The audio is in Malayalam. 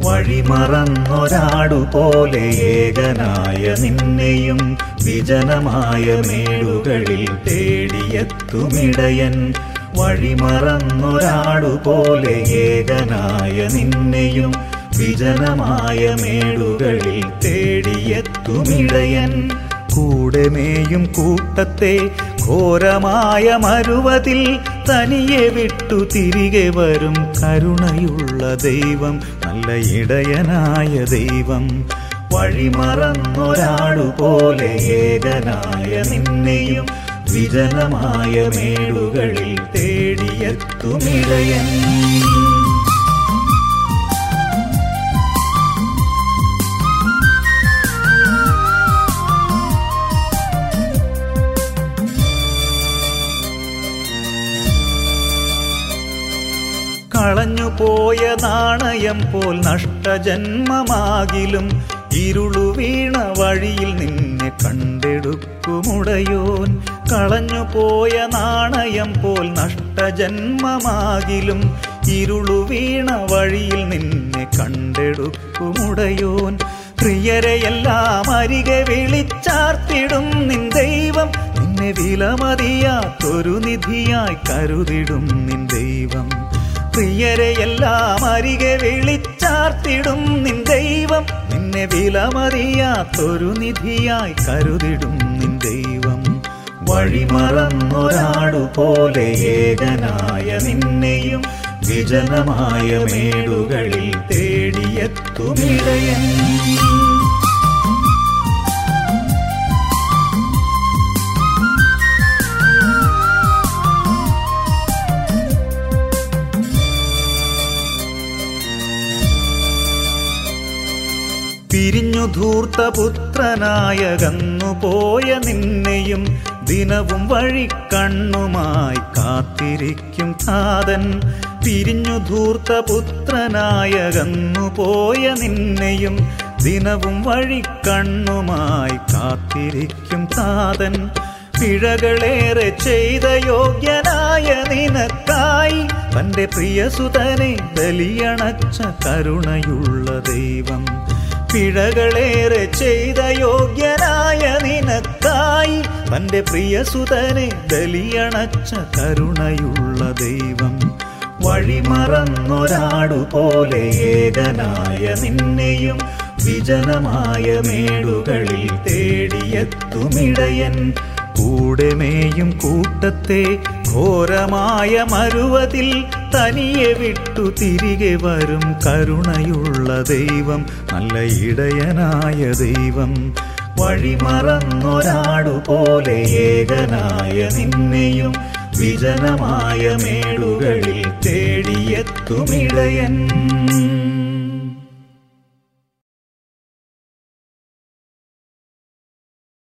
വഴിമറന്നൊരാടുപോലെ ഏകനായ നിന്നെയും വിജനമായ മേടുകളിൽ തേടിയെത്തുമിടയൻ വഴിമറന്നൊരാടുപോലെ ഏകനായ നിന്നെയും വിജനമായ മേടുകളിൽ തേടിയെത്തുമിടയൻ കൂടെ മേയും കൂട്ടത്തെ ഘോരമായ മരുവതിൽ തനിയെ വിട്ടു തിരികെ വരും കരുണയുള്ള ദൈവം നല്ല ഇടയനായ ദൈവം വഴിമറന്നൊരാടുപോലെ ഏകനായ നിന്നെയും വിജനമായ മേടുകളിൽ തേടിയെത്തുമിടയൻ കളഞ്ഞുപോയ നാണയം പോൽ നഷ്ടജന്മമാകിലും ഇരുളു വീണ വഴിയിൽ നിന്നെ കണ്ടെടുക്കുമുടയോൻ കളഞ്ഞുപോയ നാണയം പോൽ നഷ്ടജന്മമാകിലും ഇരുളു വീണ വഴിയിൽ നിന്നെ കണ്ടെടുക്കുമുടയോൻ പ്രിയരെയെല്ലാം അരികെ വിളിച്ചാർത്തിടും നിൻ ദൈവം നിന്നെ വിലമതിയാത്തൊരു നിധിയായി കരുതിടും നിൻ ദൈവം പ്രിയരെയെല്ലാം അരികെ വിളിച്ചാർത്തിടും നിൻ ദൈവം നിന്നെ വിലമറിയാത്തൊരു നിധിയായി കരുതിടും നിൻ ദൈവം വഴിമറന്നൊരാടുപോലെ ഏകനായ നിന്നെയും വിജനമായ മേടുകളിൽ തേടിയെത്തുമിടയൻ പിരിഞ്ഞു ധൂർത്തപുത്രനായ കന്നുപോയ നിന്നെയും ദിനവും വഴി കണ്ണുമായി കാത്തിരിക്കും താതൻ പിരിഞ്ഞു ധൂർത്തപുത്രനായ കന്നുപോയ നിന്നെയും ദിനവും വഴി കണ്ണുമായി കാത്തിരിക്കും താതൻ പിഴകളേറെ ചെയ്ത യോഗ്യനായ നിനക്കായി തന്റെ പ്രിയസുതനെ ബലിയണച്ച കരുണയുള്ള ദൈവം പിഴകളേറെ ചെയ്ത യോഗ്യനായ നിനക്കായി തന്റെ പ്രിയസുതനെ ബലിയണച്ച കരുണയുള്ള ദൈവം വഴിമറന്നൊരാടുപോലെ ഏകനായ നിന്നെയും വിജനമായ മേടുകളിൽ തേടിയെത്തുമിടയൻ കൂടെ മേയും കൂട്ടത്തെ ഘോരമായ മരുവതിൽ തനിയെ വിട്ടു തിരികെ വരും കരുണയുള്ള ദൈവം നല്ല ഇടയനായ ദൈവം വഴിമറന്നൊരാടുപോലെ ഏകനായ നിന്നെയും വിജനമായ മേടുകളിൽ തേടിയെത്തുമിടയൻ